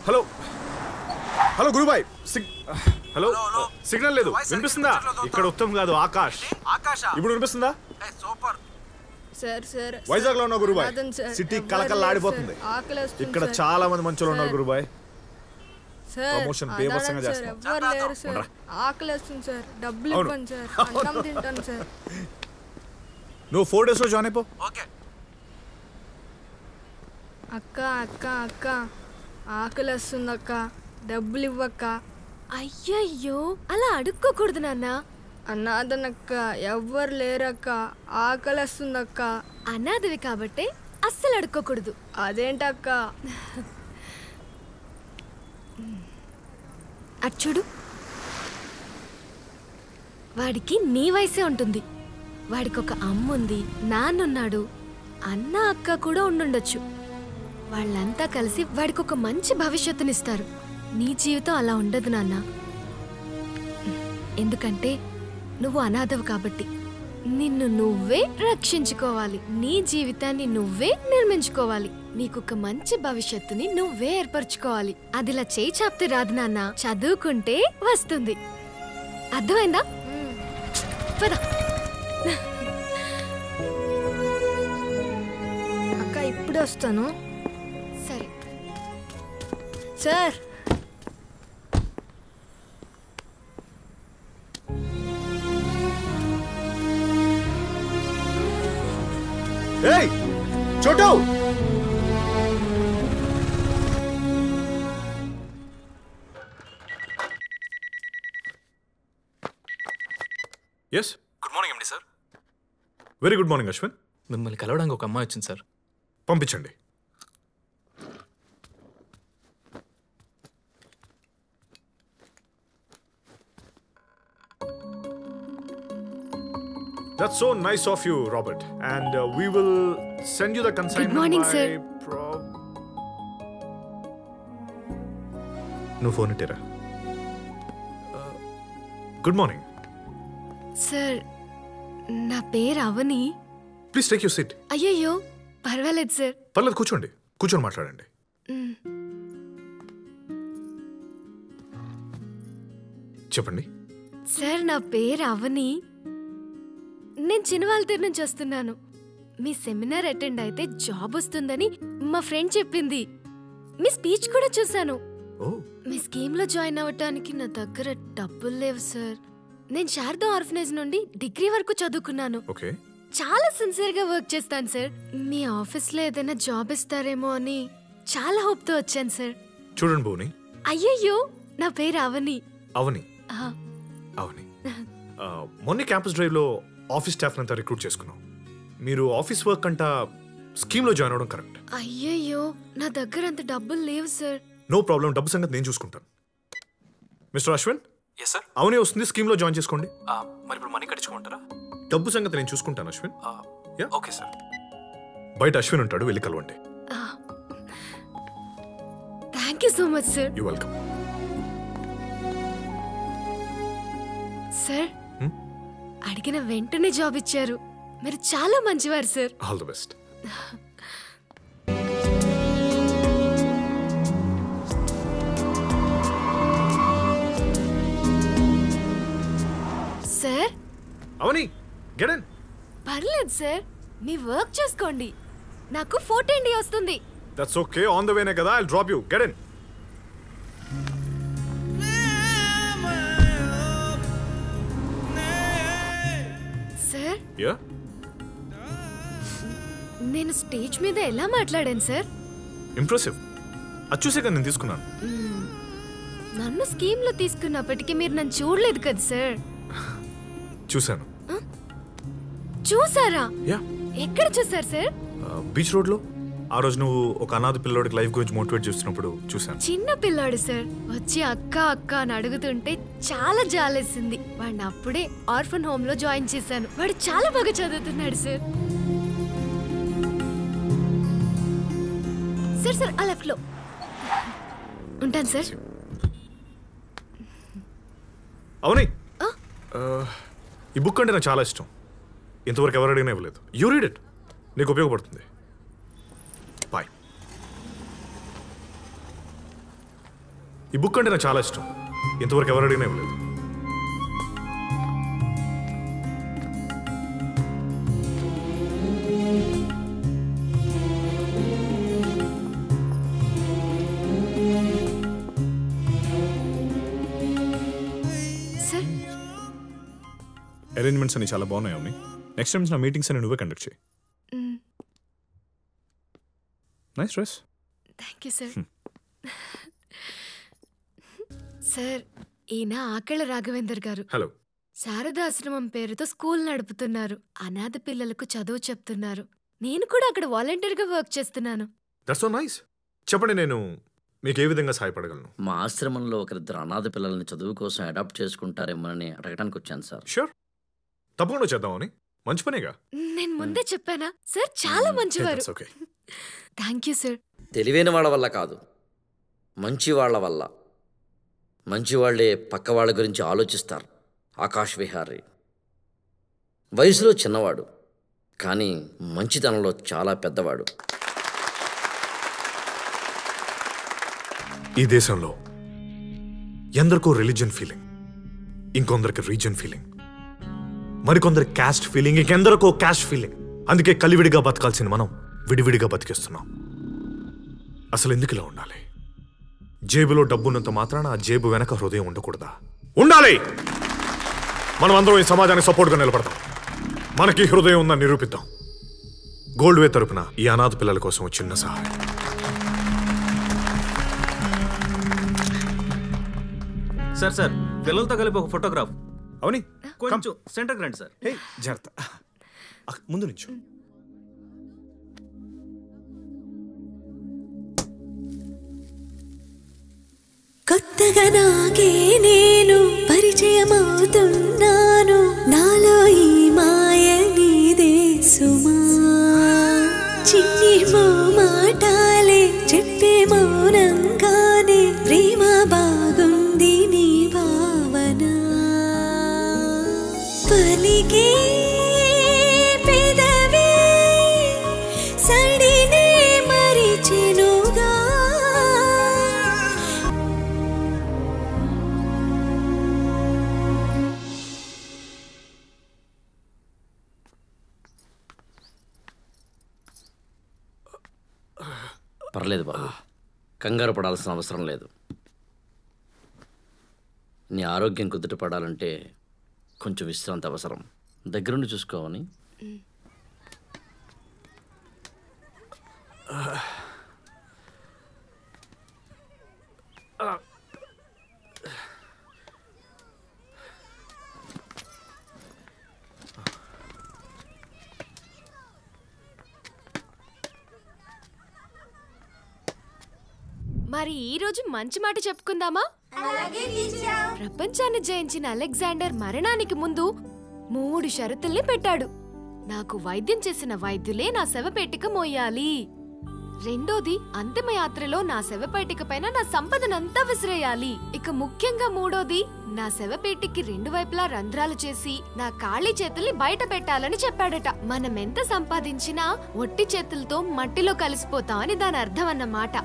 Hello hello Gurubhai సిగ్ hello signal లేదు వినిపిస్తుందా ఇక్కడ ఉత్తమ్ కాదు ఆకాష్ ఆకాశ ఇప్పుడు వినిపిస్తుందా సూపర్ సార్ సార్ వైజాగ్ లో ఉన్న గురుబాయ్ అదన్ సార్, సిటీ ఎవ్వరు కలకల్లా లేరు ఆడిపోతుంది సార్. ఆకలేస్తుంది ఇక్కడ సార్. చాలా మంది మంచులు ఉన్నారు సార్. గురుబాయ్ సార్ ప్రమోషన్ బీభత్సంగా అదనండి సార్ చేస్తాం. ఎవ్వరు లేరు సార్ ఆకలేస్తుంది సార్ డబ్బులు అవును. ఇవ్వండి సార్ అన్నం తింటాను సార్ నువ్వు ఫోర్ డేస్ లో జాయిన్ అయిపో ఓకే అక్క అక్క అక్క ఆకలేస్తుంది అక్క డబ్బులు ఇవ్వక్క అయ్యయ్యో అలా అడుక్కోకూడదు నాన్న అన్నాదనక్క ఎవ్వరు లేరక్క ఆకలేస్తుంది అక్క అనాథవి కాబట్టే అస్సలు అడుక్కోకూడదు అదేంటక్క అటు చూడు వాడికి నీ వయసే ఉంటుంది వాడికి ఒక అమ్మ ఉంది నాన్నున్నాడు అన్న అక్క కూడా ఉండుండొచ్చు వాళ్ళంతా కలిసి వాడికి ఒక మంచి భవిష్యత్తునిస్తారు నీ జీవితం అలా ఉండదు నాన్న ఎందుకంటే నువ్వు అనాథవు కాబట్టి నిన్ను నువ్వే రక్షించుకోవాలి నీ జీవితాన్ని నువ్వే నిర్మించుకోవాలి నీకొక మంచి భవిష్యత్తుని నువ్వే ఏర్పరచుకోవాలి అదిలా చేయి చాపితే రాదు నాన్న చదువుకుంటే వస్తుంది అర్థమైందా పద అక్క ఇప్పుడే వస్తాను సరే సార్ ఏయ్ చోటు ఎస్ గుడ్ మార్నింగ్ అండి sir very good morning Ashwin మిమ్మల్ని కలవడానికి ఒక అమ్మాయి వచ్చింది సార్ పంపించండి That's so nice of you, Robert. And uh, we will send you the consignment. morning, by sir. prob- నువ్వు ఫోన్ ఇట్టేరా గుడ్ మార్నింగ్ సార్ నా పేరు Avani please take you sit అయ్యయ్యో పర్వాలేదు సార్ పర్లేదు కూర్చోండి కూర్చొని మాట్లాడండి చెప్పండి సార్ నా పేరు అవని నేను చిన్నవాళ్ళ నుంచి వస్తున్నాను మీ సెమినార్ అటెండ్ అయితే జాబ్ వస్తుందని మా ఫ్రెండ్ చెప్పింది మీ స్పీచ్ కూడా చూశాను ఓ మీ స్కీమ్ లో జాయిన్ అవ్వటానికి నా దగ్గర డబ్బులు లేవు సార్ నేను శారదా ఆర్ఫనేజ్ నుండి డిగ్రీ వరకు చదువుకున్నాను ఓకే చాలా సిన్సియర్ గా వర్క్ చేస్తాను సార్ మీ ఆఫీస్ లో ఏదైనా జాబ్ ఇస్తారేమో అని చాలా హోప్ తో వచ్చాను సార్ చూడండి భువని అయ్యయ్యో నా పేరు అవని అవని ఆహా. అవని ఆ, మొన్న క్యాంపస్ డ్రైవ్లో ఆఫీస్ స్టాఫ్ అంతా రిక్రూట్ చేసుకున్నాం మీరు ఆఫీస్ వర్క్ అంట స్కీమ్లో జాయిన్ అవ్వడం కరెక్ట్ అయ్యయ్యో నా దగ్గర అంత డబ్బులు లేవు సార్ నో ప్రాబ్లం డబ్బు సంగతి నేను చూసుకుంటాను mister Ashwin yes sir Avani వస్తుంది స్కీమ్లో జాయిన్ చేసుకోండి మరి ఇప్పుడు మనీ కట్టించుకుంటారా డబ్బు సంగతి నేను చూసుకుంటాను అశ్విన్ Yeah. ఓకే సార్ బయట అశ్విన్ ఉంటాడు వెళ్ళి కలవండి thank you so much sir you welcome sir అడిగిన వెంటనే జాబ్ ఇచ్చారు మీరు చాలా మంచివారు sir all the best sir Avani get in పర్లేదు సార్ మీ వర్క్ చేసుకోండి నాకు ఫోర్టీన్ డే వస్తుంది దట్స్ ఓకే ఆన్ ద వేనే కదా I drop you get in sir yeah నేను స్టేజ్ మీద ఎలా మాట్లాడాను సార్ ఇంప్రెసివ్ అది చూసే కదా నేను తీసుకున్నాను నన్ను స్కీమ్ లో తీసుకున్నప్పటికీ మీరు నన్ను చూడలేదు కదా సార్ చూశాను చూసారా యా ఎక్కడ చూసారు సార్ బీచ్ రోడ్లో ఆ రోజు నువ్వు ఒక అనాథ పిల్లోడికి లైఫ్ గురించి మోటివేట్ చేస్తున్నప్పుడు చూశాను చిన్న పిల్లాడు సార్ వచ్చి అక్క అక్క అని అడుగుతుంటే చాలా జాలేసింది వాడిని అప్పుడే ఆర్ఫన్ హోమ్ లో జాయిన్ చేశాను వాడు చాలా బాగా చదువుతున్నాడు సార్ సార్ సార్ ఆ లెఫ్ట్ లో ఉంటాను సార్ అవునే ఈ బుక్ అంటే నాకు చాలా ఇష్టం ఇంతవరకు ఎవరు అడిగినా ఇవ్వలేదు యూ రీడ్ ఇట్ నీకు ఉపయోగపడుతుంది బాయ్ ఈ బుక్ అంటే నాకు చాలా ఇష్టం ఇంతవరకు ఎవరు అడిగినా ఇవ్వలేదు సార్ అరేంజ్మెంట్స్ అన్ని చాలా బాగున్నాయి అవని నెక్స్ట్ టైం నా మీటింగ్స్ అని నువ్వే కండక్ట్ చేయి nice dress thank you sir sir ఈయన ఆకళ్ళ రాఘవేందర్ గారు హలో శారదాశ్రమం పేరుతో స్కూల్ నడుపుతున్నారు అనాథ పిల్లలకు చదువు చెప్తున్నారు నేను కూడా అక్కడ వాలంటీర్గా వర్క్ చేస్తున్నాను దట్స్ సో నైస్ చెప్పండి నేను మీకు ఏ విధంగా సహాయపడగలను మా ఆశ్రమంలో ఒకరిద్దరు అనాథ పిల్లల్ని చదువు కోసం అడాప్ట్ చేసుకుంటారేమోనని అడగడానికి వచ్చాను సార్ షూర్ తప్పకుండా చేద్దామని మంచి పనేగా నేను ముందే చెప్పానా సార్ చాలా మంచివారు ఓకే థ్యాంక్ యూ సార్ తెలివైన వాళ్ళ వల్ల కాదు మంచి వాళ్ళ వల్ల మంచి వాళ్ళే పక్క వాళ్ళ గురించి ఆలోచిస్తారు ఆకాష్ విహారీ వయసులో చిన్నవాడు కానీ మంచితనంలో చాలా పెద్దవాడు ఈ దేశంలో ఎందరికో రిలీజియన్ ఫీలింగ్ ఇంకొందరికి రీజన్ ఫీలింగ్ మరికొందరికి క్యాస్ట్ ఫీలింగ్ ఇంకెందరికో క్యాస్ట్ ఫీలింగ్ అందుకే కలివిడిగా బతకాల్సిన మనం విడివిడిగా బతికేస్తున్నాం అసలు ఎందుకు ఇలా ఉండాలి జేబులో డబ్బున్నంత మాత్రాన ఆ జేబు వెనక హృదయం ఉండకూడదా ఉండాలి మనం అందరం ఈ సమాజానికి సపోర్ట్గా నిలబడతాం మనకి హృదయం ఉందని నిరూపిద్దాం గోల్డ్ వే తరపున ఈ అనాథ పిల్లల కోసం ఓ చిన్న సహాయం సార్ సార్ పిల్లలతో కలిపి ఒక ఫోటోగ్రాఫ్ అవని కొంచెం సెంటర్కి రండి సార్ హే జాగ్రత్త అక్- ముందు నుంచు కొత్తగా నాకే నేను పరిచయమవుతున్నాను నాలో ఈ మాయ నీదే సుమా చిన్ని మాటాలే చెప్పే మౌనంగానే ప్రేమ బాగుంది నీ భావన పలికే పెదవే సడినే మరిచెనుగా పర్లేదు బాబు కంగారు పడాల్సిన అవసరం లేదు నీ ఆరోగ్యం కుదుట పడాలంటే కొంచెం విశ్రాంతి అవసరం దగ్గరుండి చూసుకోవని మరి ఈ రోజు మంచి మాట చెప్పుకుందామా ప్రపంచాన్ని జయించిన అలెగ్జాండర్ మరణానికి ముందు మూడు షరతుల్ని పెట్టాడు నాకు వైద్యం చేసిన వైద్యులే నా శవపేటిక మోయాలి రెండోది అంతిమ యాత్రలో నా శవపేటిక పైన నా సంపదనంతా విసిరేయాలి ఇక ముఖ్యంగా మూడోది నా శవపేటికి రెండు వైపులా రంధ్రాలు చేసి నా ఖాళీ చేతుల్ని బయట పెట్టాలని చెప్పాడట మనం ఎంత సంపాదించినా ఒట్టి చేతులతో మట్టిలో కలిసిపోతామని దాని అర్థం అన్నమాట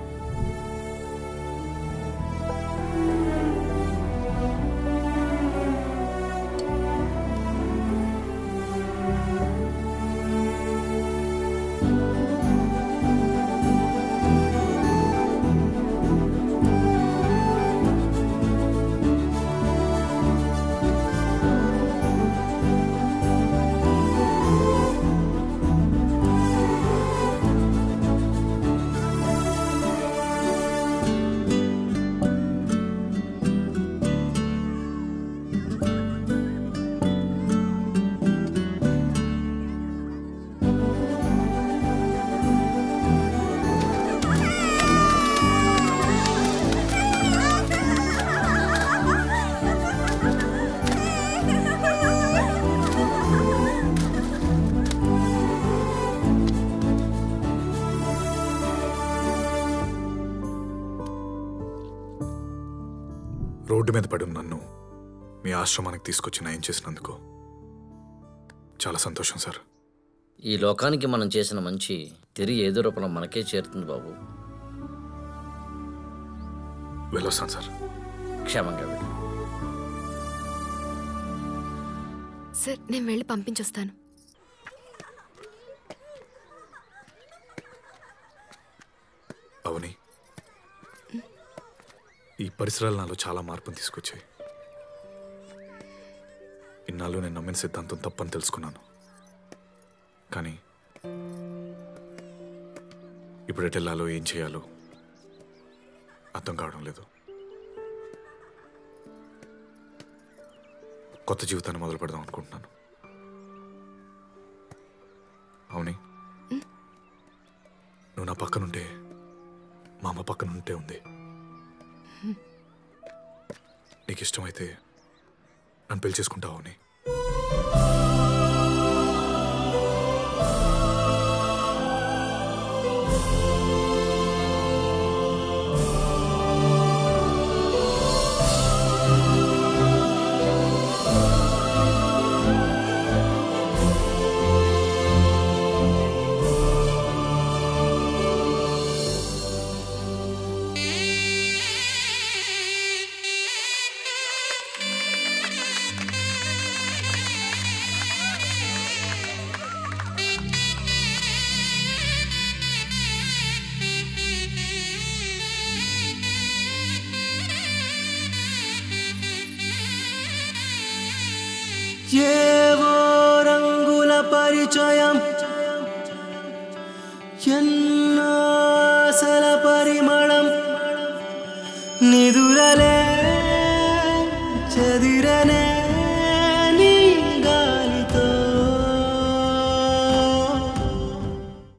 రోడ్డు మీద పడి ఉన్న నన్ను మీ ఆశ్రమానికి తీసుకొచ్చి నయం చేసినందుకు చాలా సంతోషం సార్ ఈ లోకానికి మనం చేసిన మంచి తిరిగి ఏదో రూపంలో మనకే చేరుతుంది బాబు వెళ్ళొస్తాను సార్ క్షేమంగా వెళ్ళు సార్ నేను వెళ్ళి పంపించొస్తాను అవని ఈ పరిసరాలు నాలో చాలా మార్పుని తీసుకొచ్చాయి ఇన్నాళ్ళు నేను నమ్మిన సిద్ధాంతం తప్పని తెలుసుకున్నాను కానీ ఇప్పుడు ఎటు వెళ్ళాలో ఏం చేయాలో అర్థం కావడం లేదు కొత్త జీవితాన్ని మొదలు పెడదాం అనుకుంటున్నాను అవుని నువ్వు నా పక్కనుంటే మా అమ్మ పక్కనుంటే ఉంది నీకు ఇష్టమైతే నన్ను పెళ్లి చేసుకుంటావు అని ఏవో రంగుల పరిచయం ఎన్నో